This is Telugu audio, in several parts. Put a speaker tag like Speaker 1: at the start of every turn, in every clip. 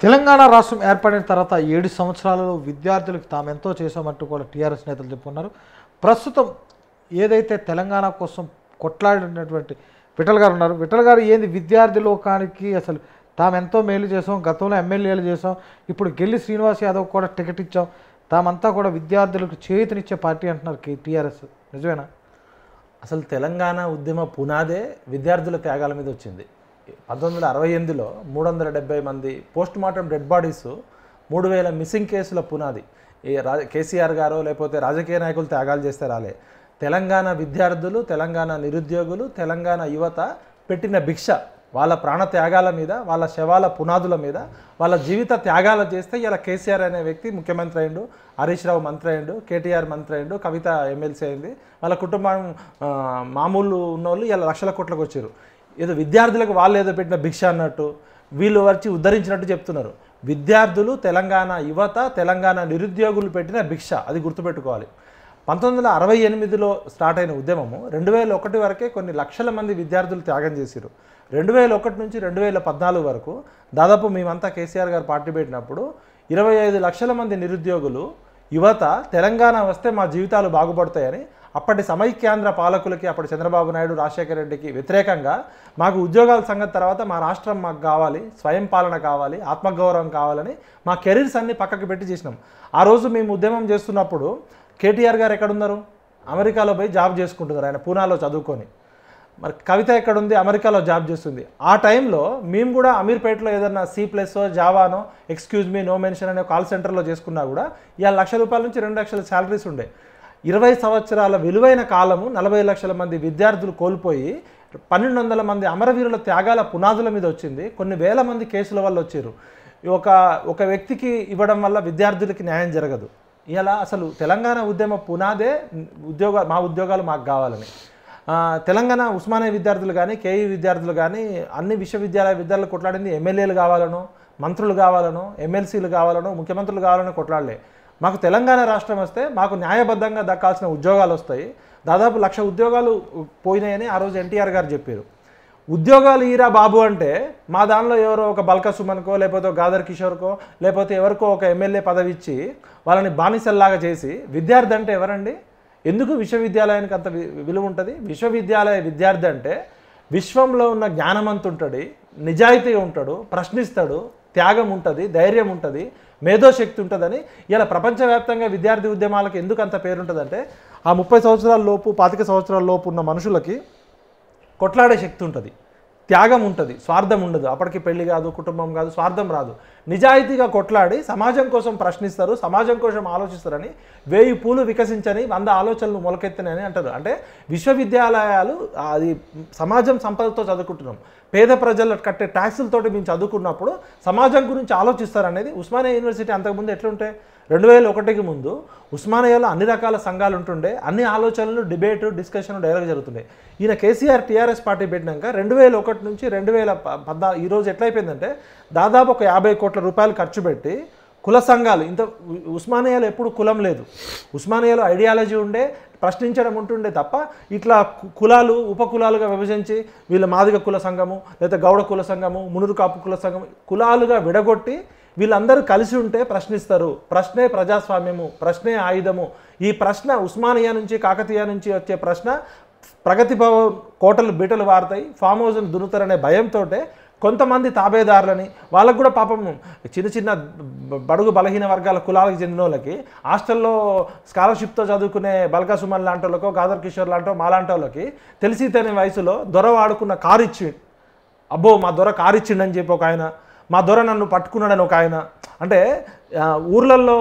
Speaker 1: తెలంగాణ రాష్ట్రం ఏర్పడిన తర్వాత ఏడు సంవత్సరాలలో విద్యార్థులకు తాము ఎంతో చేశామంటూ కూడా టీఆర్ఎస్ నేతలు చెప్పుకున్నారు ప్రస్తుతం ఏదైతే తెలంగాణ కోసం కొట్లాడినటువంటి విఠల్ గారు ఉన్నారు విఠల్ గారు ఏంది విద్యార్థి లోకానికి అసలు తాము ఎంతో మేలు చేసాం గతంలో ఎమ్మెల్యేలు చేసాం ఇప్పుడు గెల్లి శ్రీనివాస్ యాదవ్ కూడా టికెట్ ఇచ్చాం తామంతా కూడా విద్యార్థులకు చేతినిచ్చే పార్టీ అంటున్నారు టీఆర్ఎస్ నిజమేనా
Speaker 2: అసలు తెలంగాణ ఉద్యమ పునాదే విద్యార్థుల త్యాగాల మీద వచ్చింది పంతొమ్మిది వందల అరవై ఎనిమిదిలో మూడు వందల డెబ్బై మంది పోస్ట్ మార్టం డెడ్ బాడీస్ మూడు వేల మిస్సింగ్ కేసుల పునాది ఈ రా కేసీఆర్ గారు లేకపోతే రాజకీయ నాయకులు త్యాగాలు చేస్తే రాలే తెలంగాణ విద్యార్థులు తెలంగాణ నిరుద్యోగులు తెలంగాణ యువత పెట్టిన భిక్ష వాళ్ళ ప్రాణ త్యాగాల మీద వాళ్ళ శవాల పునాదుల మీద వాళ్ళ జీవిత త్యాగాలు చేస్తే ఇలా కేసీఆర్ అనే వ్యక్తి ముఖ్యమంత్రి అయిండు హరీష్ రావు మంత్రి అయిండు కేటీఆర్ మంత్రి అయిండు కవిత ఎమ్మెల్సీ అయింది వాళ్ళ కుటుంబం ఆ, మామూలు ఉన్నోళ్ళు ఇలా లక్షల కోట్లకు వచ్చారు ఏదో విద్యార్థులకు వాళ్ళు ఏదో పెట్టిన భిక్ష అన్నట్టు వీళ్ళు వచ్చి ఉద్ధరించినట్టు చెప్తున్నారు విద్యార్థులు తెలంగాణ యువత తెలంగాణ నిరుద్యోగులు పెట్టిన భిక్ష అది గుర్తుపెట్టుకోవాలి పంతొమ్మిది వందల అరవై ఎనిమిదిలో స్టార్ట్ అయిన ఉద్యమము రెండు వేల ఒకటి వరకే కొన్ని లక్షల మంది విద్యార్థులు త్యాగం చేశారు రెండు వేల ఒకటి నుంచి రెండు వేల పద్నాలుగు వరకు దాదాపు మేమంతా కేసీఆర్ గారు పార్టీ పెట్టినప్పుడు ఇరవై ఐదు లక్షల మంది నిరుద్యోగులు యువత తెలంగాణ వస్తే మా జీవితాలు బాగుపడతాయని అప్పటి సమైక్యాంధ్ర పాలకులకి అప్పటి చంద్రబాబు నాయుడు రాజశేఖర రెడ్డికి వ్యతిరేకంగా మాకు ఉద్యోగాల సంగతి తర్వాత మా రాష్ట్రం మాకు కావాలి స్వయం పాలన కావాలి ఆత్మగౌరవం కావాలని మా కెరీర్స్ అన్ని పక్కకు పెట్టి చేసినాం ఆ రోజు మేము ఉద్యమం చేస్తున్నప్పుడు కేటీఆర్ గారు ఎక్కడున్నారు అమెరికాలో పోయి జాబ్ చేసుకుంటున్నారు ఆయన పూనాలో చదువుకొని మరి కవిత ఎక్కడుంది అమెరికాలో జాబ్ చేస్తుంది ఆ టైంలో మేము కూడా అమీర్పేటలో ఏదన్నా సి ప్లస్ జావానో ఎక్స్క్యూజ్ మీ నో మెన్షన్ అనే కాల్ సెంటర్లో చేసుకున్నా కూడా ఇవాళ లక్ష రూపాయల నుంచి రెండు లక్షల శాలరీస్ ఉండే ఇరవై సంవత్సరాల విలువైన కాలము నలభై లక్షల మంది విద్యార్థులు కోల్పోయి పన్నెండు వందల మంది అమరవీరుల త్యాగాల పునాదుల మీద వచ్చింది కొన్ని వేల మంది కేసుల వల్ల వచ్చారు ఒక ఒక వ్యక్తికి ఇవ్వడం వల్ల విద్యార్థులకి న్యాయం జరగదు ఇలా అసలు తెలంగాణ ఉద్యమ పునాదే ఉద్యోగ మా ఉద్యోగాలు మాకు కావాలని ఆ, తెలంగాణ ఉస్మానియా విద్యార్థులు కానీ కేఈ విద్యార్థులు కానీ అన్ని విశ్వవిద్యాలయ విద్యార్థులు కొట్లాడింది ఎమ్మెల్యేలు కావాలనో మంత్రులు కావాలనో ఎమ్మెల్సీలు కావాలనో ముఖ్యమంత్రులు కావాలనో కొట్లాడలే మాకు తెలంగాణ రాష్ట్రం వస్తే మాకు న్యాయబద్ధంగా దక్కాల్సిన ఉద్యోగాలు వస్తాయి దాదాపు లక్ష ఉద్యోగాలు పోయినాయని ఆ రోజు ఎన్టీఆర్ గారు చెప్పారు ఉద్యోగాలు ఈరా బాబు అంటే మా దానిలో ఎవరో ఒక బల్క సుమన్కో లేకపోతే ఒక గాదర్ కిషోర్కో లేకపోతే ఎవరికో ఒక ఎమ్మెల్యే పదవి ఇచ్చి వాళ్ళని బానిసల్లాగా చేసి విద్యార్థి అంటే ఎవరండి ఎందుకు విశ్వవిద్యాలయానికి అంత వి- విలువ ఉంటుంది విశ్వవిద్యాలయ విద్యార్థి అంటే విశ్వంలో ఉన్న జ్ఞానమంతుంటాడు నిజాయితీ ఉంటాడు ప్రశ్నిస్తాడు త్యాగం ఉంటుంది ధైర్యం ఉంటుంది మేధోశక్తి ఉంటుందని ఇలా ప్రపంచవ్యాప్తంగా విద్యార్థి ఉద్యమాలకు ఎందుకు అంత పేరుంటుందంటే ఆ ముప్పై సంవత్సరాల లోపు పాతిక సంవత్సరాల లోపు ఉన్న మనుషులకి కొట్లాడే శక్తి ఉంటుంది త్యాగం ఉంటుంది స్వార్థం ఉండదు అప్పటికి పెళ్లి కాదు కుటుంబం కాదు స్వార్థం రాదు నిజాయితీగా కొట్లాడి సమాజం కోసం ప్రశ్నిస్తారు సమాజం కోసం ఆలోచిస్తారని వేయి పూలు వికసించని వంద ఆలోచనలు మొలకెత్తనని అంటారు అంటే విశ్వవిద్యాలయాలు అది సమాజం సంపదతో చదువుకుంటున్నాం పేద ప్రజలు కట్టే ట్యాక్సులతోటి మేము చదువుకున్నప్పుడు సమాజం గురించి ఆలోచిస్తారనేది ఉస్మానియా యూనివర్సిటీ అంతకుముందు ఎట్లుంటే రెండు వేల ఒకటికి ముందు ఉస్మానియాలో అన్ని రకాల సంఘాలు ఉంటుండే అన్ని ఆలోచనలు డిబేట్ డిస్కషన్ డైలాగ్ జరుగుతుండే ఈయన కేసీఆర్ టీఆర్ఎస్ పార్టీ పెట్టినాక రెండు వేల ఒకటి నుంచి రెండు వేల పద్నా ఈరోజు ఎట్లయిపోయిందంటే దాదాపు ఒక యాభై కోట్ల రూపాయలు ఖర్చు పెట్టి కుల సంఘాలు ఇంత ఉ- ఉస్మానియాలో ఎప్పుడు కులం లేదు ఉస్మానియాలో ఐడియాలజీ ఉండే ప్రశ్నించడం ఉంటుండే తప్ప ఇట్లా కు- కులాలు ఉపకులాలుగా విభజించి వీళ్ళ మాదిగ కుల సంఘము లేదా గౌడ కుల సంఘము మునురు కాపు కుల సంఘము కులాలుగా విడగొట్టి వీళ్ళందరూ కలిసి ఉంటే ప్రశ్నిస్తారు ప్రశ్నే ప్రజాస్వామ్యము ప్రశ్నే ఆయుధము ఈ ప్రశ్న ఉస్మానియా నుంచి కాకతీయ నుంచి వచ్చే ప్రశ్న ప్రగతి భవన్ కోటలు బీటలు వారుతాయి ఫామ్ హౌస్ను దున్నుతారనే భయంతో కొంతమంది తాబేదారులని వాళ్ళకు కూడా పాపం చిన్న చిన్న బ- బడుగు బలహీన వర్గాల కులాలకు చెందిన వాళ్ళకి హాస్టల్లో స్కాలర్షిప్తో చదువుకునే బల్కా సుమన్ లాంటి వాళ్ళకో గాదర్ కిషోర్ లాంటి మాలాంటి వాళ్ళకి తెలిసి తెలియని వయసులో దొర వాడుకున్న కారు ఇచ్చి అబ్బో మా దొర కారు ఇచ్చిండని చెప్పి ఒక ఆయన మా దొర నన్ను పట్టుకున్నాడని ఒక ఆయన అంటే ఆ, ఊర్లల్లో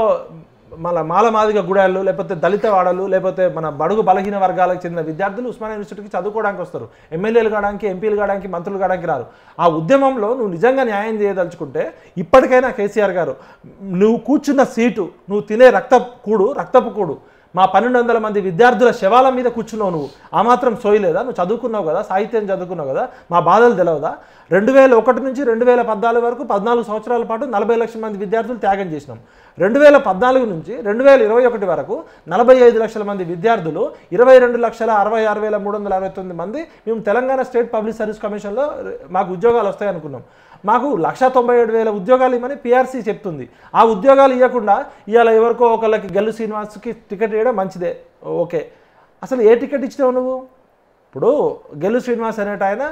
Speaker 2: మన మాల మాదిగ గుడాలు లేకపోతే దళిత వాడలు లేకపోతే మన బడుగు బలహీన వర్గాలకు చెందిన విద్యార్థులు ఉస్మానియా యూనివర్సిటీకి చదువుకోవడానికి వస్తారు ఎమ్మెల్యేలు కావడానికి ఎంపీలు కావడానికి మంత్రులు కావడానికి రారు ఆ ఉద్యమంలో నువ్వు నిజంగా న్యాయం చేయదలుచుకుంటే ఇప్పటికైనా కేసీఆర్ గారు నువ్వు కూర్చున్న సీటు నువ్వు తినే రక్త కూడు రక్తపు కూడు మా పన్నెండు వందల మంది విద్యార్థుల శవాల మీద కూర్చున్నావు నువ్వు ఆ మాత్రం సోయలేదా నువ్వు చదువుకున్నావు కదా సాహిత్యం చదువుకున్నావు కదా మా బాధలు తెలియదా రెండు వేల ఒకటి నుంచి రెండు వేల పద్నాలుగు వరకు పద్నాలుగు సంవత్సరాల పాటు నలభై లక్షల మంది విద్యార్థులు త్యాగం చేసినాం రెండు వేల పద్నాలుగు నుంచి రెండు వేల ఇరవై ఒకటి వరకు నలభై ఐదు లక్షల మంది విద్యార్థులు ఇరవై రెండు లక్షల అరవై ఆరు వేల మూడు వందల అరవై తొమ్మిది మంది మేము తెలంగాణ స్టేట్ పబ్లిక్ సర్వీస్ కమిషన్లో మాకు ఉద్యోగాలు వస్తాయి అనుకున్నాం మాకు లక్ష తొంభై ఏడు వేల ఉద్యోగాలు ఇవ్వమని పిఆర్సీ చెప్తుంది ఆ ఉద్యోగాలు ఇవ్వకుండా ఇవాళ ఎవరికో ఒకళ్ళకి గల్లు శ్రీనివాస్కి టికెట్ ఇవ్వడం మంచిదే ఓకే అసలు ఏ టికెట్ ఇచ్చినావు నువ్వు ఇప్పుడు గెలు శ్రీనివాస్ అనేట ఆయన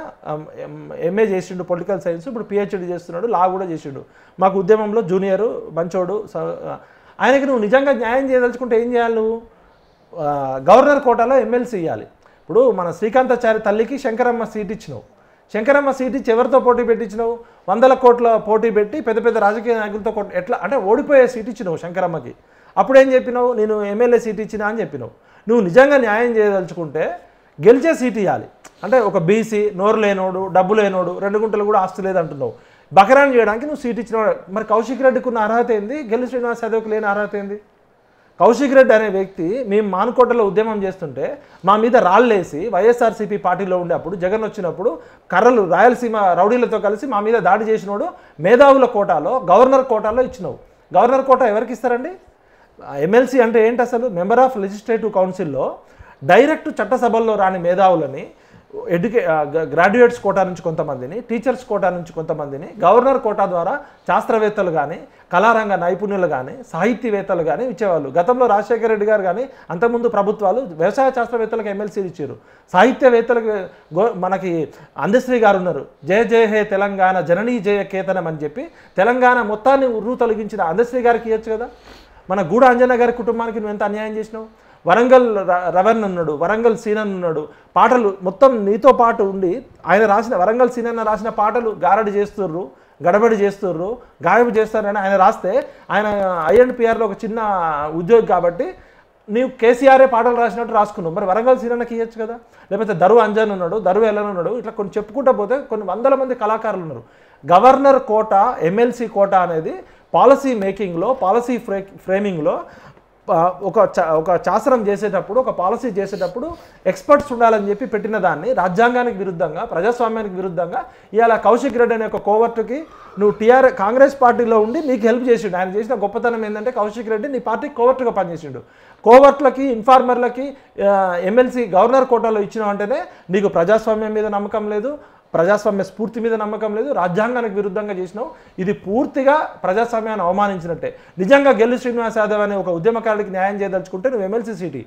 Speaker 2: ఎంఏ చేసిండు పొలిటికల్ సైన్స్ ఇప్పుడు పిహెచ్డి చేస్తున్నాడు లా కూడా చేసిండు మాకు ఉద్యమంలో జూనియరు మంచోడు స- ఆయనకి నువ్వు నిజంగా న్యాయం చేయదలుచుకుంటే ఏం చేయాలి నువ్వు ఆ, గవర్నర్ కోటాలో ఎమ్మెల్సీ ఇవ్వాలి ఇప్పుడు మన శ్రీకాంతాచారి తల్లికి శంకరమ్మ సీట్ ఇచ్చినావు శంకరమ్మ సీట్ ఇచ్చి ఎవరితో పోటీ పెట్టించినావు వందల కోట్ల పోటీ పెట్టి పెద్ద పెద్ద రాజకీయ నాయకులతో కొట్- ఎట్లా అంటే ఓడిపోయే సీట్ ఇచ్చినావు శంకరమ్మకి అప్పుడేం చెప్పినావు నేను ఎమ్మెల్యే సీట్ ఇచ్చినా అని చెప్పినావు నువ్వు నిజంగా న్యాయం చేయదలుచుకుంటే గెలిచే సీట్ ఇవ్వాలి అంటే ఒక బీసీ నోరు లేనోడు డబ్బు లేనోడు రెండు గుంటలు కూడా ఆస్తి లేదంటున్నావు బకరాన్ చేయడానికి నువ్వు సీట్ ఇచ్చినావు మరి కౌశిక్ రెడ్డికి ఉన్న అర్హత ఏంది గెలు శ్రీనివాస్ యాదవ్కి లేని అర్హత ఏంది కౌశిక్ రెడ్డి అనే వ్యక్తి మేము మానుకోటలో ఉద్యమం చేస్తుంటే మా మీద రాళ్ళేసి వైఎస్ఆర్సీపీ పార్టీలో ఉండేప్పుడు జగన్ వచ్చినప్పుడు కర్రలు రాయలసీమ రౌడీలతో కలిసి మా మీద దాడి చేసినోడు మేధావుల కోటాలో గవర్నర్ కోటాలో ఇచ్చినావు గవర్నర్ కోటా ఎవరికి ఇస్తారండి ఎమ్మెల్సీ అంటే ఏంటి అసలు మెంబర్ ఆఫ్ లెజిస్లేటివ్ కౌన్సిల్లో డైరెక్ట్ చట్టసభల్లో రాని మేధావులని ఎడ్యుకే గ్రాడ్యుయేట్స్ కోటా నుంచి కొంతమందిని టీచర్స్ కోటా నుంచి కొంతమందిని గవర్నర్ కోటా ద్వారా శాస్త్రవేత్తలు కానీ కళారంగ నైపుణ్యులు కానీ సాహితీవేత్తలు కానీ ఇచ్చేవాళ్ళు గతంలో రాజశేఖర రెడ్డి గారు కానీ అంతకుముందు ప్రభుత్వాలు వ్యవసాయ శాస్త్రవేత్తలకు ఎమ్మెల్సీలు ఇచ్చారు సాహిత్యవేత్తలకు గో మనకి అందశ్రీ గారు ఉన్నారు జయ జయ హే తెలంగాణ జననీ జయ కేతనం అని చెప్పి తెలంగాణ మొత్తాన్ని ఉర్రు తొలగించిన అందశ్రీ గారికి ఇవ్వచ్చు కదా మన గూడ అంజన గారి కుటుంబానికి నువ్వు ఎంత అన్యాయం చేసినావు వరంగల్ ర- రవణ్ ఉన్నాడు వరంగల్ సీనన్ ఉన్నాడు పాటలు మొత్తం నీతో పాటు ఉండి ఆయన రాసిన వరంగల్ సీనన్న రాసిన పాటలు గారడి చేస్తుర్రు గడబడి చేస్తుర్రు గాయబు చేస్తారని ఆయన రాస్తే ఆయన ఐఎన్పిఆర్లో ఒక చిన్న ఉద్యోగి కాబట్టి నీవు కేసీఆరే పాటలు రాసినట్టు రాసుకున్నావు మరి వరంగల్ సీనన్నకి ఇవ్వచ్చు కదా లేకపోతే దరువు అంజన్ ఉన్నాడు దరువు ఎల్లన్ ఉన్నాడు ఇట్లా కొన్ని చెప్పుకుంటా పోతే కొన్ని వందల మంది కళాకారులు ఉన్నారు గవర్నర్ కోట ఎమ్మెల్సీ కోట అనేది పాలసీ మేకింగ్లో పాలసీ ఫ్రే ఫ్రేమింగ్లో ఆ, ఒక చ- ఒక శాసనం చేసేటప్పుడు ఒక పాలసీ చేసేటప్పుడు ఎక్స్పర్ట్స్ ఉండాలని చెప్పి పెట్టిన దాన్ని రాజ్యాంగానికి విరుద్ధంగా ప్రజాస్వామ్యానికి విరుద్ధంగా ఇవాళ కౌశిక్ రెడ్డి అనే ఒక కోవర్టుకి నువ్వు టీఆర్ కాంగ్రెస్ పార్టీలో ఉండి నీకు హెల్ప్ చేసిండు ఆయన చేసిన గొప్పతనం ఏంటంటే కౌశిక్ రెడ్డి నీ పార్టీకి కోవర్టుగా పనిచేసిండు కోవర్ట్లకి ఇన్ఫార్మర్లకి ఎమ్మెల్సీ గవర్నర్ కోటాలో ఇచ్చిన అంటేనే నీకు ప్రజాస్వామ్యం మీద నమ్మకం లేదు ప్రజాస్వామ్య స్ఫూర్తి మీద నమ్మకం లేదు రాజ్యాంగానికి విరుద్ధంగా చేసినావు ఇది పూర్తిగా ప్రజాస్వామ్యాన్ని అవమానించినట్టే నిజంగా గెల్లు శ్రీనివాస్ యాదవ్ అనే ఒక ఉద్యమకారుడికి న్యాయం చేయదలుచుకుంటే నువ్వు ఎమ్మెల్సీ సీటీ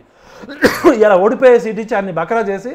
Speaker 2: ఇలా ఓడిపోయే సీట్ ఇచ్చి అన్ని బకరా చేసి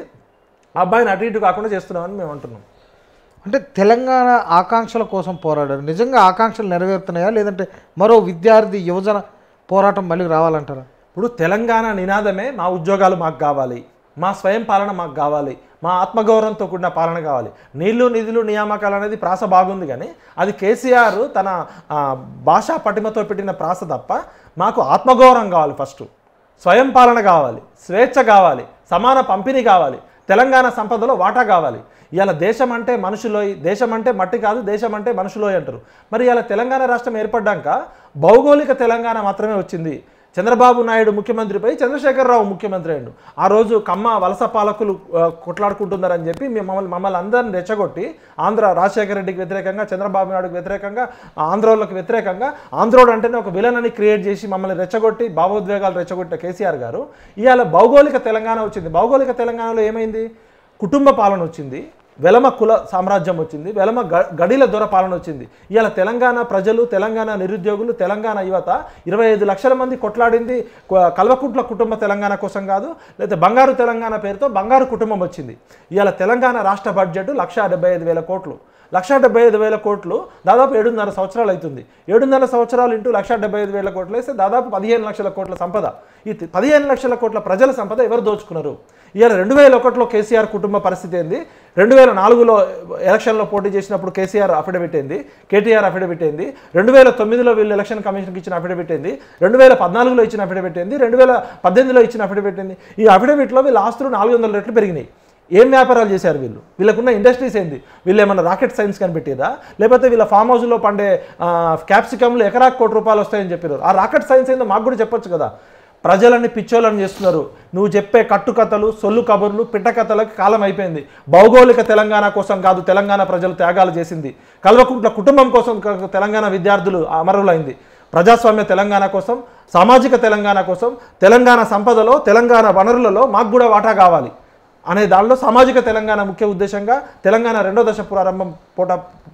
Speaker 2: ఆ అబ్బాయిని అటు ఇటు కాకుండా చేస్తున్నామని మేము అంటున్నాం
Speaker 1: అంటే తెలంగాణ ఆకాంక్షల కోసం పోరాడారు నిజంగా ఆకాంక్షలు నెరవేరుతున్నాయా లేదంటే మరో విద్యార్థి యువజన పోరాటం మళ్ళీ రావాలంటారా
Speaker 2: ఇప్పుడు తెలంగాణ నినాదమే మా ఉద్యోగాలు మాకు కావాలి మా స్వయం పాలన మాకు కావాలి మా ఆత్మగౌరవంతో కూడిన పాలన కావాలి నీళ్లు నిధులు నియామకాలు అనేది ప్రాస బాగుంది కానీ అది కేసీఆర్ తన ఆ, భాషా పటిమతో పెట్టిన ప్రాస తప్ప మాకు ఆత్మగౌరవం కావాలి ఫస్ట్ స్వయం పాలన కావాలి స్వేచ్ఛ కావాలి సమాన పంపిణీ కావాలి తెలంగాణ సంపదలో వాటా కావాలి ఇవాళ దేశం అంటే మనుషులోయ్ దేశం అంటే మట్టి కాదు దేశం అంటే మనుషులోయ్ అంటారు మరి ఇవాళ తెలంగాణ రాష్ట్రం ఏర్పడ్డాక భౌగోళిక తెలంగాణ మాత్రమే వచ్చింది చంద్రబాబు నాయుడు ముఖ్యమంత్రిపై చంద్రశేఖరరావు ముఖ్యమంత్రి అయ్యిండు ఆ రోజు కమ్మ వలస పాలకులు ఆ, కొట్లాడుకుంటున్నారని చెప్పి మేము మమ్మల్ని మమ్మల్ని అందరిని రెచ్చగొట్టి ఆంధ్ర రాజశేఖర రెడ్డికి వ్యతిరేకంగా చంద్రబాబు నాయుడుకి వ్యతిరేకంగా ఆంధ్రోళ్ళకి వ్యతిరేకంగా ఆంధ్రోడు అంటేనే ఒక విలన్ అని క్రియేట్ చేసి మమ్మల్ని రెచ్చగొట్టి భావోద్వేగాలు రెచ్చగొట్టిన కేసీఆర్ గారు ఇవాళ భౌగోళిక తెలంగాణ వచ్చింది భౌగోళిక తెలంగాణలో ఏమైంది కుటుంబ పాలన వచ్చింది వెలమ కుల సామ్రాజ్యం వచ్చింది వెలమ గ- గడిల దొర పాలన వచ్చింది ఇవాళ తెలంగాణ ప్రజలు తెలంగాణ నిరుద్యోగులు తెలంగాణ యువత ఇరవై ఐదు లక్షల మంది కొట్లాడింది కొ- కల్వకుంట్ల కుటుంబ తెలంగాణ కోసం కాదు లేదా బంగారు తెలంగాణ పేరుతో బంగారు కుటుంబం వచ్చింది ఇవాళ తెలంగాణ రాష్ట్ర బడ్జెట్ లక్ష డెబ్బై ఐదు వేల కోట్లు లక్ష డెబ్బై ఐదు వేల కోట్లు దాదాపు ఏడున్నర సంవత్సరాలు అవుతుంది ఏడున్నర సంవత్సరాలు ఇంటూ లక్ష డెబ్బై ఐదు వేల కోట్లు వేస్తే దాదాపు పదిహేను లక్షల కోట్ల సంపద ఈ తి- పదిహేను లక్షల కోట్ల ప్రజల సంపద ఎవరు దోచుకున్నారు ఇవాళ రెండు వేల ఒకటిలో కేసీఆర్ కుటుంబ పరిస్థితి ఏంది రెండు వేల నాలుగులో ఎలక్షన్లో పోటీ చేసినప్పుడు కేసీఆర్ అఫిడవిట్ ఏంది కేటీఆర్ అఫిడవిట్ ఏంది రెండు వేల తొమ్మిదిలో వీళ్ళు ఎలక్షన్ కమిషన్కి ఇచ్చిన అఫిడవిట్ ఏంది రెండు వేల పద్నాలుగులో ఇచ్చిన అఫిడవిట్ ఏంది రెండు వేల పద్దెనిమిదిలో ఇచ్చిన అఫిడవిట్ ఏంది ఈ అఫిడవిట్లో వీళ్ళ ఆస్తులు నాలుగు వందల రెట్లు పెరిగినాయి ఏం వ్యాపారాలు చేశారు వీళ్ళు వీళ్ళకున్న ఇండస్ట్రీస్ ఏంది వీళ్ళు ఏమన్నా రాకెట్ సైన్స్ కనిపెట్టారా లేకపోతే వీళ్ళ ఫామ్ హౌస్లో పండే క్యాప్సికమ్లు ఎకరాకు కోటి రూపాయలు వస్తాయని చెప్పారు ఆ రాకెట్ సైన్స్ ఏందో మాకు కూడా చెప్పొచ్చు కదా ప్రజలని పిచ్చోళ్ళని చేస్తున్నారు నువ్వు చెప్పే కట్టుకథలు సొల్లు కబుర్లు పిట్ట కథలకు కాలం అయిపోయింది భౌగోళిక తెలంగాణ కోసం కాదు తెలంగాణ ప్రజలు త్యాగాలు చేసింది కల్వకుంట్ల కుటుంబం కోసం క- తెలంగాణ విద్యార్థులు అమరులైంది ప్రజాస్వామ్య తెలంగాణ కోసం సామాజిక తెలంగాణ కోసం తెలంగాణ సంపదలో తెలంగాణ వనరులలో మాకు కూడా వాటా కావాలి అనే దానిలో సామాజిక తెలంగాణ ముఖ్య ఉద్దేశంగా తెలంగాణ రెండో దశ ప్రారంభం పోట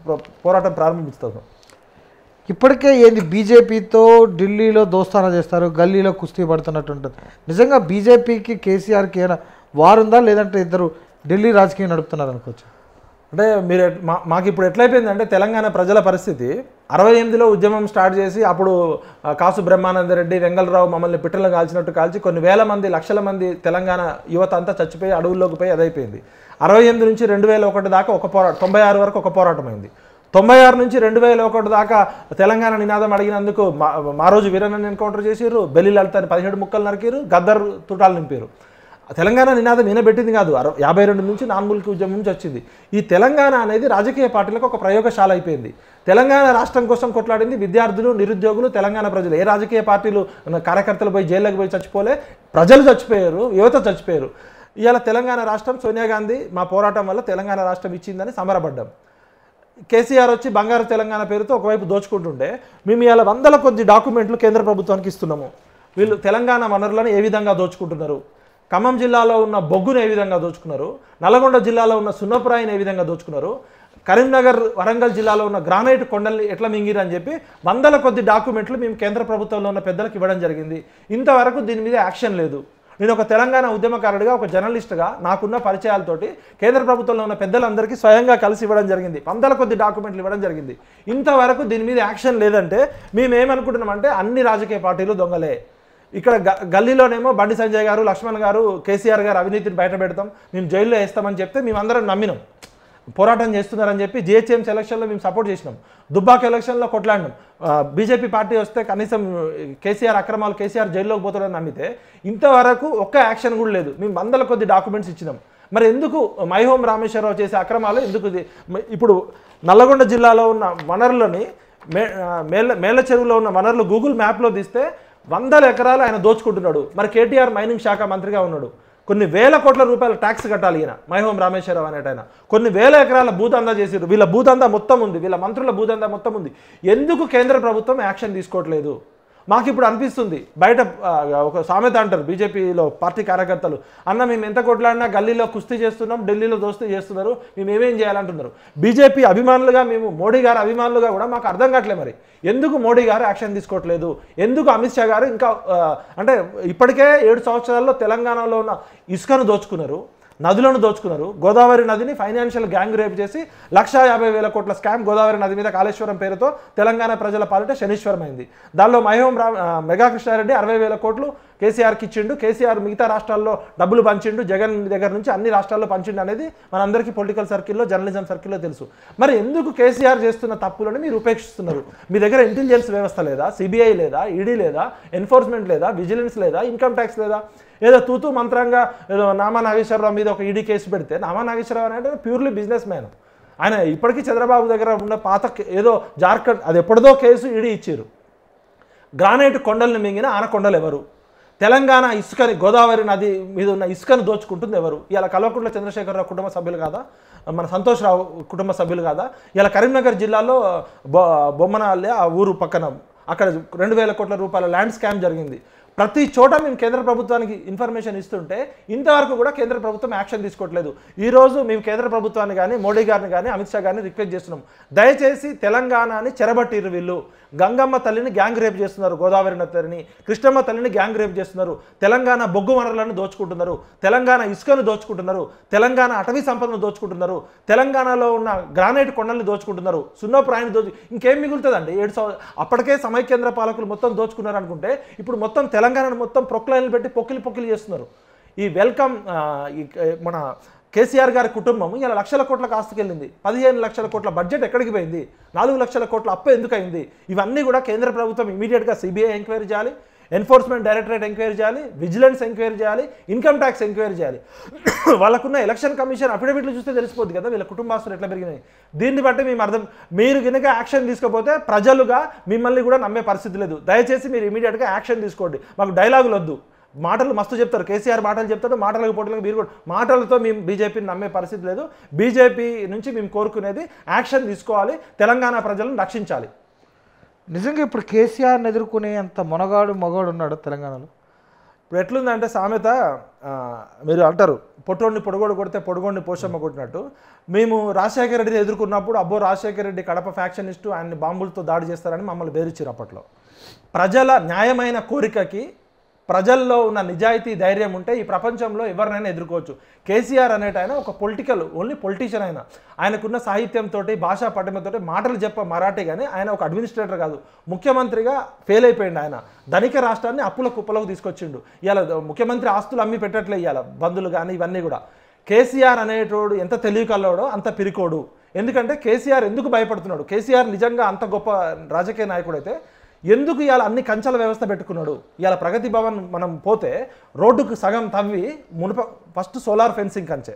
Speaker 2: పో- పోరాటం ప్రారంభిస్తాం
Speaker 1: ఇప్పటికే ఏంది బీజేపీతో ఢిల్లీలో దోస్తానా చేస్తారు గల్లీలో కుస్తీ పడుతున్నట్టు ఉంటుంది నిజంగా బీజేపీకి కేసీఆర్కి ఏమైనా వారుందా లేదంటే ఇద్దరు ఢిల్లీ రాజకీయం నడుపుతున్నారు అనుకోవచ్చు
Speaker 2: అంటే మీరు ఎట్- మా మాకు ఇప్పుడు ఎట్లయిపోయిందంటే తెలంగాణ ప్రజల పరిస్థితి అరవై ఎనిమిదిలో ఉద్యమం స్టార్ట్ చేసి అప్పుడు ఆ, కాసు బ్రహ్మానంద రెడ్డి వెంగళరావు మమ్మల్ని పిట్టలు కాల్చినట్టు కాల్చి కొన్ని వేల మంది లక్షల మంది తెలంగాణ యువత అంతా చచ్చిపోయి అడవుల్లోకి పోయి అదైపోయింది అరవై ఎనిమిది నుంచి రెండు వేల ఒకటి దాకా ఒక పోరాటం తొంభై ఆరు వరకు ఒక పోరాటం అయింది తొంభై ఆరు నుంచి రెండు వేల ఒకటి దాకా తెలంగాణ నినాదం అడిగినందుకు మా మా రోజు వీరన్నని ఎన్కౌంటర్ చేసిర్రు బెల్లి లలితని పదిహేడు ముక్కలు నరికిరు గద్దర్ తుటాలు నింపారు తెలంగాణ నినాదం ఈయనబెట్టింది కాదు అర యాభై రెండు నుంచి నాన్ముల్కి ఉద్యమం నుంచి వచ్చింది ఈ తెలంగాణ అనేది రాజకీయ పార్టీలకు ఒక ప్రయోగశాల అయిపోయింది తెలంగాణ రాష్ట్రం కోసం కొట్లాడింది విద్యార్థులు నిరుద్యోగులు తెలంగాణ ప్రజలు ఏ రాజకీయ పార్టీలు ఉన్న కార్యకర్తలు పోయి జైల్లోకి పోయి చచ్చిపోలే ప్రజలు చచ్చిపోయారు యువత చచ్చిపోయారు ఇవాళ తెలంగాణ రాష్ట్రం సోనియా గాంధీ మా పోరాటం వల్ల తెలంగాణ రాష్ట్రం ఇచ్చిందని సమరపడ్డాం కేసీఆర్ వచ్చి బంగారు తెలంగాణ పేరుతో ఒకవైపు దోచుకుంటుండే మేము ఇవాళ వందల కొద్ది డాక్యుమెంట్లు కేంద్ర ప్రభుత్వానికి ఇస్తున్నాము వీళ్ళు తెలంగాణ వనరులను ఏ విధంగా దోచుకుంటున్నారు ఖమ్మం జిల్లాలో ఉన్న బొగ్గును ఏ విధంగా దోచుకున్నారు నల్గొండ జిల్లాలో ఉన్న సున్నపురాయిని ఏ విధంగా దోచుకున్నారు కరీంనగర్ వరంగల్ జిల్లాలో ఉన్న గ్రానైట్ కొండల్ని ఎట్లా మింగిరు అని చెప్పి వందల కొద్ది డాక్యుమెంట్లు మేము కేంద్ర ప్రభుత్వంలో ఉన్న పెద్దలకు ఇవ్వడం జరిగింది ఇంతవరకు దీని మీద యాక్షన్ లేదు నేను ఒక తెలంగాణ ఉద్యమకారుడిగా ఒక జర్నలిస్ట్గా నాకున్న పరిచయాలతోటి కేంద్ర ప్రభుత్వంలో ఉన్న పెద్దలందరికీ స్వయంగా కలిసి ఇవ్వడం జరిగింది వందల కొద్ది డాక్యుమెంట్లు ఇవ్వడం జరిగింది ఇంతవరకు దీని మీద యాక్షన్ లేదంటే మేము ఏమనుకుంటున్నామంటే అన్ని రాజకీయ పార్టీలు దొంగలే ఇక్కడ గ- గల్లీలోనేమో బండి సంజయ్ గారు లక్ష్మణ్ గారు కేసీఆర్ గారు అవినీతిని బయట పెడతాం మేము జైల్లో వేస్తామని చెప్తే మేమందరం నమ్మినాం పోరాటం చేస్తున్నారని చెప్పి జిహెచ్ఎంసీ ఎలక్షన్లో మేము సపోర్ట్ చేసినాం దుబ్బాక ఎలక్షన్లో కొట్లాడినాం బీజేపీ పార్టీ వస్తే కనీసం కేసీఆర్ అక్రమాలు కేసీఆర్ జైల్లోకి పోతాడని నమ్మితే ఇంతవరకు ఒక్క యాక్షన్ కూడా లేదు మేము వందల కొద్ది డాక్యుమెంట్స్ ఇచ్చినాం మరి ఎందుకు మై హోమ్ రామేశ్వరరావు చేసే అక్రమాలు ఎందుకు ఇది? మ- ఇప్పుడు నల్లగొండ జిల్లాలో ఉన్న వనరులని మే ఆ, మేళ్ళ మేళ్ళ చెరువులో ఉన్న వనరులు గూగుల్ మ్యాప్లో తీస్తే వందల ఎకరాలు ఆయన దోచుకుంటున్నాడు మరి కేటీఆర్ మైనింగ్ శాఖ మంత్రిగా ఉన్నాడు కొన్ని వేల కోట్ల రూపాయల ట్యాక్స్ కట్టాలి ఈయన మైహోం రామేశ్వరరావు అనేటైన కొన్ని వేల ఎకరాల భూదందా చేసారు వీళ్ళ భూదందా మొత్తం ఉంది వీళ్ళ మంత్రుల భూదందా మొత్తం ఉంది ఎందుకు కేంద్ర ప్రభుత్వం యాక్షన్ తీసుకోవట్లేదు మాకు ఇప్పుడు అనిపిస్తుంది బయట ఆ, ఒక సామెత అంటారు బీజేపీలో పార్టీ కార్యకర్తలు అన్న మేము ఎంత కొట్లాడినా గల్లీలో కుస్తీ చేస్తున్నాం ఢిల్లీలో దోస్తీ చేస్తున్నారు మేము ఏమేం చేయాలంటున్నారు బీజేపీ అభిమానులుగా మేము మోడీ గారు అభిమానులుగా కూడా మాకు అర్థం కావట్లేదు మరి ఎందుకు మోడీ గారు యాక్షన్ తీసుకోవట్లేదు ఎందుకు అమిత్ షా గారు ఇంకా ఆ, అంటే ఇప్పటికే ఏడు సంవత్సరాల్లో తెలంగాణలో ఉన్న ఇసుకను దోచుకున్నారు నదులను దోచుకున్నారు గోదావరి నదిని ఫైనాన్షియల్ గ్యాంగ్ రేప్ చేసి లక్షా యాభై వేల కోట్ల స్కామ్ గోదావరి నది మీద కాళేశ్వరం పేరుతో తెలంగాణ ప్రజల పాలిట శనీశ్వరమైంది దానిలో మహోం రా ఆ, మెగా కృష్ణారెడ్డి అరవై వేల కోట్లు కేసీఆర్కి ఇచ్చిండు కేసీఆర్ మిగతా రాష్ట్రాల్లో డబ్బులు పంచిండు జగన్ దగ్గర నుంచి అన్ని రాష్ట్రాల్లో పంచిండు అనేది మనందరికీ పొలిటికల్ సర్కిల్లో జర్నలిజం సర్కిల్లో తెలుసు మరి ఎందుకు కేసీఆర్ చేస్తున్న తప్పులను మీరు ఉపేక్షిస్తున్నారు మీ దగ్గర ఇంటెలిజెన్స్ వ్యవస్థ లేదా సిబిఐ లేదా ఈడీ లేదా ఎన్ఫోర్స్మెంట్ లేదా విజిలెన్స్ లేదా ఇన్కమ్ ట్యాక్స్ లేదా ఏదో తూతూ మంత్రంగా ఏదో నామా నాగేశ్వరరావు మీద ఒక ఈడీ కేసు పెడితే నామా నాగేశ్వరరావు అంటే ప్యూర్లీ బిజినెస్ మ్యాన్ ఆయన ఇప్పటికీ చంద్రబాబు దగ్గర ఉన్న పాత కే- ఏదో జార్ఖండ్ అది ఎప్పటిదో కేసు ఈడీ ఇచ్చారు గ్రానైట్ కొండల్ని మింగిన ఆనకొండలు ఎవరు తెలంగాణ ఇసుకని గోదావరి నది మీద ఉన్న ఇసుకను దోచుకుంటుంది ఎవరు ఇలా కల్వకుంట్ల చంద్రశేఖరరావు కుటుంబ సభ్యులు కాదా మన సంతోష్ రావు కుటుంబ సభ్యులు కాదా ఇలా కరీంనగర్ జిల్లాలో బొ బొమ్మనాలే ఆ ఊరు పక్కన అక్కడ రెండు వేల కోట్ల రూపాయల ల్యాండ్ స్కామ్ జరిగింది ప్రతి చోట మేము కేంద్ర ప్రభుత్వానికి ఇన్ఫర్మేషన్ ఇస్తుంటే ఇంతవరకు కూడా కేంద్ర ప్రభుత్వం యాక్షన్ తీసుకోవట్లేదు ఈ రోజు మేము కేంద్ర ప్రభుత్వాన్ని కానీ మోడీ గారిని కానీ అమిత్ షా గారిని రిక్వెస్ట్ చేస్తున్నాం దయచేసి తెలంగాణని చెరబట్టిరు వీళ్ళు గంగమ్మ తల్లిని గ్యాంగ్ రేప్ చేస్తున్నారు గోదావరి నదిని కృష్ణమ్మ తల్లిని గ్యాంగ్ రేప్ చేస్తున్నారు తెలంగాణ బొగ్గు వనరులను దోచుకుంటున్నారు తెలంగాణ ఇసుకను దోచుకుంటున్నారు తెలంగాణ అటవీ సంపదను దోచుకుంటున్నారు తెలంగాణలో ఉన్న గ్రానైట్ కొండల్ని దోచుకుంటున్నారు సున్నపురాయిని దోచు ఇంకేం మిగులుతుందండి ఏడు సంవ అప్పటికే సమైకేంద్ర పాలకులు మొత్తం దోచుకున్నారు అనుకుంటే ఇప్పుడు మొత్తం తెలంగాణను మొత్తం ప్రొక్లైన్లు పెట్టి పొక్కిలి పొక్కిలి చేస్తున్నారు ఈ వెల్కమ్ ఆ, ఈ క- మన కేసీఆర్ గారి కుటుంబం ఇలా లక్షల కోట్ల ఆస్తికెళ్ళింది పదిహేను లక్షల కోట్ల బడ్జెట్ ఎక్కడికి పోయింది నాలుగు లక్షల కోట్ల అప్పు ఎందుకు అయింది ఇవన్నీ కూడా కేంద్ర ప్రభుత్వం ఇమీడియట్గా సిబిఐ ఎంక్వైరీ చేయాలి ఎన్ఫోర్స్మెంట్ డైరెక్టరేట్ ఎంక్వైరీ చేయాలి విజిలెన్స్ ఎంక్వైరీ చేయాలి ఇన్కమ్ ట్యాక్స్ ఎంక్వైరీ చేయాలి వాళ్ళకున్న ఎలక్షన్ కమిషన్ అఫిడవిట్లు చూస్తే తెలిసిపోద్ది కదా వీళ్ళ కుటుంబాస్తులు ఎట్లా పెరిగినాయి దీన్ని బట్టి మేము అర్థం మీరు కనుక యాక్షన్ తీసుకోకపోతే ప్రజలుగా మిమ్మల్ని కూడా నమ్మే పరిస్థితి లేదు దయచేసి మీరు ఇమీడియట్గా యాక్షన్ తీసుకోండి మాకు డైలాగులు వద్దు మాటలు మస్తు చెప్తారు కేసీఆర్ మాటలు చెప్తాడు మాటలకు పోటీలకు మీరు కూడా మాటలతో మేము బీజేపీని నమ్మే పరిస్థితి లేదు బీజేపీ నుంచి మేము కోరుకునేది యాక్షన్ తీసుకోవాలి తెలంగాణ ప్రజలను రక్షించాలి
Speaker 1: నిజంగా ఇప్పుడు కేసీఆర్ని ఎదుర్కొనే అంత మొనగాడు మగవాడు ఉన్నాడు తెలంగాణలో
Speaker 2: ఇప్పుడు ఎట్లుందంటే సామెత ఆ, మీరు అంటారు పొట్టోడిని పొడగోడు కొడితే పొడగోడిని పోషమ్మ కొట్టినట్టు మేము రాజశేఖర రెడ్డిని ఎదుర్కొన్నప్పుడు అబ్బో రాజశేఖర రెడ్డి కడప ఫ్యాక్షనిస్టు ఆయన్ని బాంబులతో దాడి చేస్తారని మమ్మల్ని బెదిరించారు అప్పట్లో ప్రజల న్యాయమైన కోరికకి ప్రజల్లో ఉన్న నిజాయితీ ధైర్యం ఉంటే ఈ ప్రపంచంలో ఎవరినైనా ఎదుర్కోవచ్చు కేసీఆర్ అనేట ఆయన ఒక పొలిటికల్ ఓన్లీ పొలిటీషియన్ ఆయన ఆయనకున్న సాహిత్యంతో భాషా పటిమతో మాటలు చెప్ప మరాఠీ కానీ ఆయన ఒక అడ్మినిస్ట్రేటర్ కాదు ముఖ్యమంత్రిగా ఫెయిల్ అయిపోయింది ఆయన ధనిక రాష్ట్రాన్ని అప్పుల కుప్పలకు తీసుకొచ్చిండు ఇవాళ ముఖ్యమంత్రి ఆస్తులు అమ్మి పెట్టట్లే ఇవాళ బంధులు కానీ ఇవన్నీ కూడా కేసీఆర్ అనేటోడు ఎంత తెలివికల్లోడో అంత పిరికోడు ఎందుకంటే కేసీఆర్ ఎందుకు భయపడుతున్నాడు కేసీఆర్ నిజంగా అంత గొప్ప రాజకీయ నాయకుడు అయితే ఎందుకు ఇవాళ అన్ని కంచెల వ్యవస్థ పెట్టుకున్నాడు ఇవాళ ప్రగతి భవన్ మనం పోతే రోడ్డుకు సగం తవ్వి మునుప ఫస్ట్ సోలార్ ఫెన్సింగ్ కంచె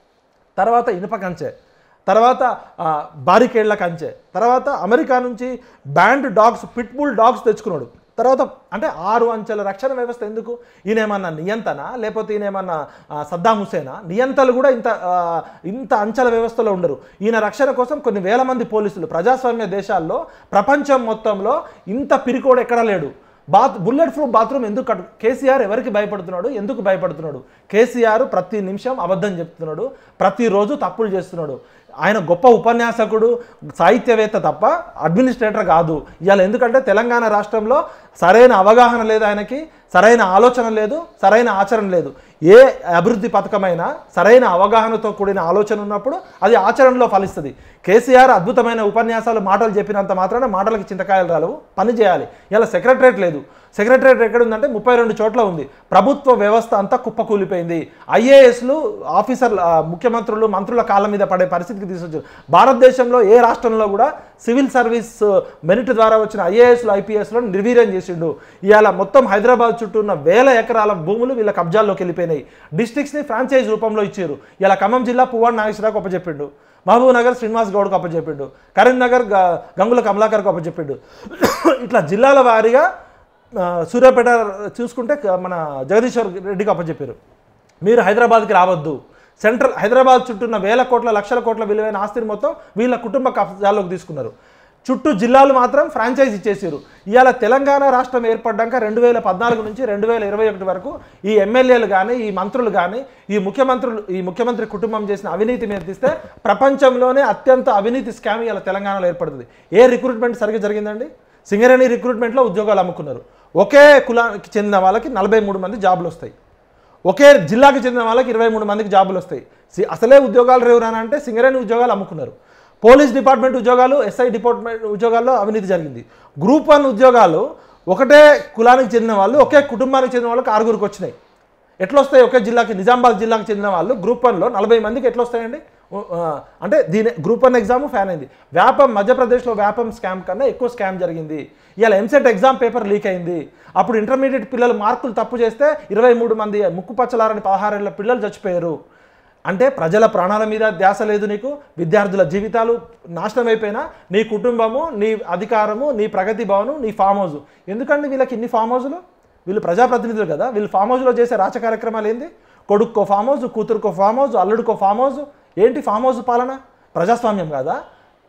Speaker 2: తర్వాత ఇనుప కంచె తర్వాత ఆ, బారికేళ్ల కంచె తర్వాత అమెరికా నుంచి బ్యాండ్ డాగ్స్ పిట్బుల్ డాగ్స్ తెచ్చుకున్నాడు తర్వాత అంటే ఆరు అంచెల రక్షణ వ్యవస్థ ఎందుకు ఈయనేమన్నా నియంతన లేకపోతే ఈయనేమన్నా ఆ, సద్దాం హుసేనా నియంతలు కూడా ఇంత ఆ, ఇంత అంచెల వ్యవస్థలో ఉండరు ఈయన రక్షణ కోసం కొన్ని వేల మంది పోలీసులు ప్రజాస్వామ్య దేశాల్లో ప్రపంచం మొత్తంలో ఇంత పిరికోడు ఎక్కడా లేడు బాత్ బుల్లెట్ ప్రూఫ్ బాత్రూమ్ ఎందుకు కట్టు కేసీఆర్ ఎవరికి భయపడుతున్నాడు ఎందుకు భయపడుతున్నాడు కేసీఆర్ ప్రతి నిమిషం అబద్ధం చెప్తున్నాడు ప్రతిరోజు తప్పులు చేస్తున్నాడు ఆయన గొప్ప ఉపన్యాసకుడు సాహిత్యవేత్త తప్ప అడ్మినిస్ట్రేటర్ కాదు ఇవాళ ఎందుకంటే తెలంగాణ రాష్ట్రంలో సరైన అవగాహన లేదు ఆయనకి సరైన ఆలోచన లేదు సరైన ఆచరణ లేదు ఏ అభివృద్ధి పథకమైనా సరైన అవగాహనతో కూడిన ఆలోచన ఉన్నప్పుడు అది ఆచరణలో ఫలిస్తుంది కేసీఆర్ అద్భుతమైన ఉపన్యాసాలు మాటలు చెప్పినంత మాత్రాన మాటలకి చింతకాయలు రాలవు పని చేయాలి ఇలా సెక్రటరేట్ లేదు సెక్రటరేట్ ఎక్కడ ఉందంటే ముప్పై రెండు చోట్ల ఉంది ప్రభుత్వ వ్యవస్థ అంతా కుప్పకూలిపోయింది ఐఏఎస్లు ఆఫీసర్ ఆ, ముఖ్యమంత్రులు మంత్రుల కాళ్ళ మీద పడే పరిస్థితికి తీసుకొచ్చారు భారతదేశంలో ఏ రాష్ట్రంలో కూడా సివిల్ సర్వీస్ మెరిట్ ద్వారా వచ్చిన ఐఏఎస్లు ఐపీఎస్లో నిర్వీర్యం చేసిండు ఇవాళ మొత్తం హైదరాబాద్ చుట్టూ ఉన్న వేల ఎకరాల భూములు వీళ్ళ కబ్జాల్లోకి వెళ్ళిపోయినాయి డిస్ట్రిక్ట్స్ని ఫ్రాంచైజ్ రూపంలో ఇచ్చారు ఇలా ఖమ్మం జిల్లా పువ్వాడు నాగేశ్వరరావుకు అప్పచెప్పిండు మహబూబ్ నగర్ శ్రీనివాస్ గౌడ్కు అప్పచెప్పిండు కరీంనగర్ గ- గంగుల కమలాకర్కు అప్పచెప్పిండు ఇట్లా జిల్లాల వారీగా ఆ, సూర్యాపేట చూసుకుంటే క- మన జగదీశ్వర్ రెడ్డికి అప్పచెప్పారు మీరు హైదరాబాద్కి రావద్దు సెంట్రల్ హైదరాబాద్ చుట్టూ ఉన్న వేల కోట్ల లక్షల కోట్ల విలువైన ఆస్తిని మొత్తం వీళ్ళ కుటుంబ కబ్జాల్లోకి తీసుకున్నారు చుట్టూ జిల్లాలు మాత్రం ఫ్రాంచైజ్ ఇచ్చేసారు ఇవాళ తెలంగాణ రాష్ట్రం ఏర్పడ్డాక రెండు వేల పద్నాలుగు నుంచి రెండు వేల ఇరవై ఒకటి వరకు ఈ ఎమ్మెల్యేలు కానీ ఈ మంత్రులు కానీ ఈ ముఖ్యమంత్రులు ఈ ముఖ్యమంత్రి కుటుంబం చేసిన అవినీతి మీద తీస్తే ప్రపంచంలోనే అత్యంత అవినీతి స్కామ్ ఇవాళ తెలంగాణలో ఏర్పడుతుంది ఏ రిక్రూట్మెంట్ సరిగ్గా జరిగిందండి సింగరేణి రిక్రూట్మెంట్లో ఉద్యోగాలు అమ్ముకున్నారు ఒకే కులానికి చెందిన వాళ్ళకి నలభై మూడు మంది జాబులు వస్తాయి ఒకే జిల్లాకి చెందిన వాళ్ళకి ఇరవై మూడు మందికి జాబులు వస్తాయి సి- అసలే ఉద్యోగాలు రేవురానా అంటే సింగరేణి ఉద్యోగాలు అమ్ముకున్నారు పోలీస్ డిపార్ట్మెంట్ ఉద్యోగాలు ఎస్ఐ డిపార్ట్మెంట్ ఉద్యోగాల్లో అవినీతి జరిగింది గ్రూప్ వన్ ఉద్యోగాలు ఒకటే కులానికి చెందిన వాళ్ళు ఒకే కుటుంబానికి చెందిన వాళ్ళకి ఆరుగురికి వచ్చినాయి ఎట్లా వస్తాయి ఒకే జిల్లాకి నిజామాబాద్ జిల్లాకి చెందిన వాళ్ళు గ్రూప్ వన్లో నలభై మందికి ఎట్లా వస్తాయండి ఉ, ఆ, అంటే దీని గ్రూప్ వన్ ఎగ్జామ్ ఫ్యాన్ అయింది వ్యాపం మధ్యప్రదేశ్లో వ్యాపం స్కామ్ కన్నా ఎక్కువ స్కామ్ జరిగింది ఇవాళ ఎంసెట్ ఎగ్జామ్ పేపర్ లీక్ అయింది అప్పుడు ఇంటర్మీడియట్ పిల్లలు మార్కులు తప్పు చేస్తే ఇరవై మూడు మంది ముక్కు పచ్చలారని పదహారేళ్ళ పిల్లలు చచ్చిపోయారు అంటే ప్రజల ప్రాణాల మీద ధ్యాస లేదు నీకు విద్యార్థుల జీవితాలు నాశనం అయిపోయినా నీ కుటుంబము నీ అధికారము నీ ప్రగతి భవను నీ ఫామ్ హౌస్ ఎందుకండి వీళ్ళకి ఇన్ని ఫామ్ హౌజులు వీళ్ళు ప్రజాప్రతినిధులు కదా వీళ్ళు ఫామ్ హౌస్లో చేసే రాచ కార్యక్రమాలు ఏంది కొడుక్కో ఫామ్ హౌస్ కూతురుకో ఫామ్ హౌస్ అల్లుడికో ఫామ్ హౌస్ ఏంటి ఫామ్ హౌస్ పాలన ప్రజాస్వామ్యం కాదా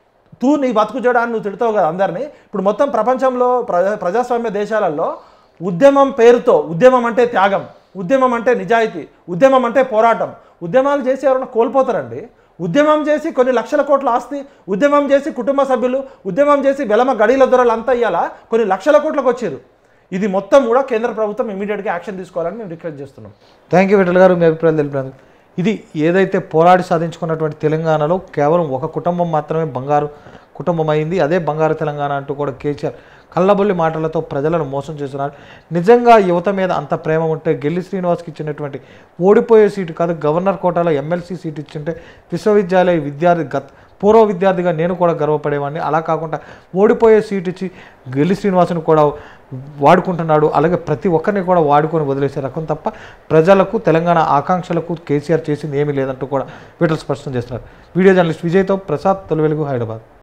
Speaker 2: తూ నీ బతుకు చేయడానికి నువ్వు తిడతావు కదా అందరినీ ఇప్పుడు మొత్తం ప్రపంచంలో ప్రజా ప్రజాస్వామ్య దేశాలలో ఉద్యమం పేరుతో ఉద్యమం అంటే త్యాగం ఉద్యమం అంటే నిజాయితీ ఉద్యమం అంటే పోరాటం ఉద్యమాలు చేసి ఎవరైనా కోల్పోతారండి ఉద్యమం చేసి కొన్ని లక్షల కోట్ల ఆస్తి ఉద్యమం చేసి కుటుంబ సభ్యులు ఉద్యమం చేసి వెలమ గడీల దొరలు అంతా ఇయ్యాల కొన్ని లక్షల కోట్లకు వచ్చారు ఇది మొత్తం కూడా కేంద్ర ప్రభుత్వం ఇమీడియట్గా యాక్షన్ తీసుకోవాలని మేము రిక్వెస్ట్ చేస్తున్నాం
Speaker 1: థ్యాంక్ యూ విఠల్ గారు మీ అభిప్రాయాలు తెలిపినందుకు ఇది ఏదైతే పోరాడి సాధించుకున్నటువంటి తెలంగాణలో కేవలం ఒక కుటుంబం మాత్రమే బంగారు కుటుంబం అయింది అదే బంగారు తెలంగాణ అంటూ కూడా కేసీఆర్ కళ్ళబొల్లి మాటలతో ప్రజలను మోసం చేస్తున్నారు నిజంగా యువత మీద అంత ప్రేమ ఉంటే గెల్లి శ్రీనివాస్కి ఇచ్చినటువంటి ఓడిపోయే సీటు కాదు గవర్నర్ కోటాలో ఎమ్మెల్సీ సీటు ఇచ్చింటే విశ్వవిద్యాలయ విద్యార్థి గత పూర్వ విద్యార్థిగా నేను కూడా గర్వపడేవాడిని అలా కాకుండా ఓడిపోయే సీట్ ఇచ్చి గెల్లి శ్రీనివాసుని కూడా వాడుకుంటున్నాడు అలాగే ప్రతి ఒక్కరిని కూడా వాడుకొని వదిలేసే రకం తప్ప ప్రజలకు తెలంగాణ ఆకాంక్షలకు కేసీఆర్ చేసింది ఏమీ లేదంటూ కూడా వీటిలో స్పష్టం చేస్తున్నారు వీడియో జర్నలిస్ట్ విజయ్తో ప్రసాద్ తొలి వెలుగు హైదరాబాద్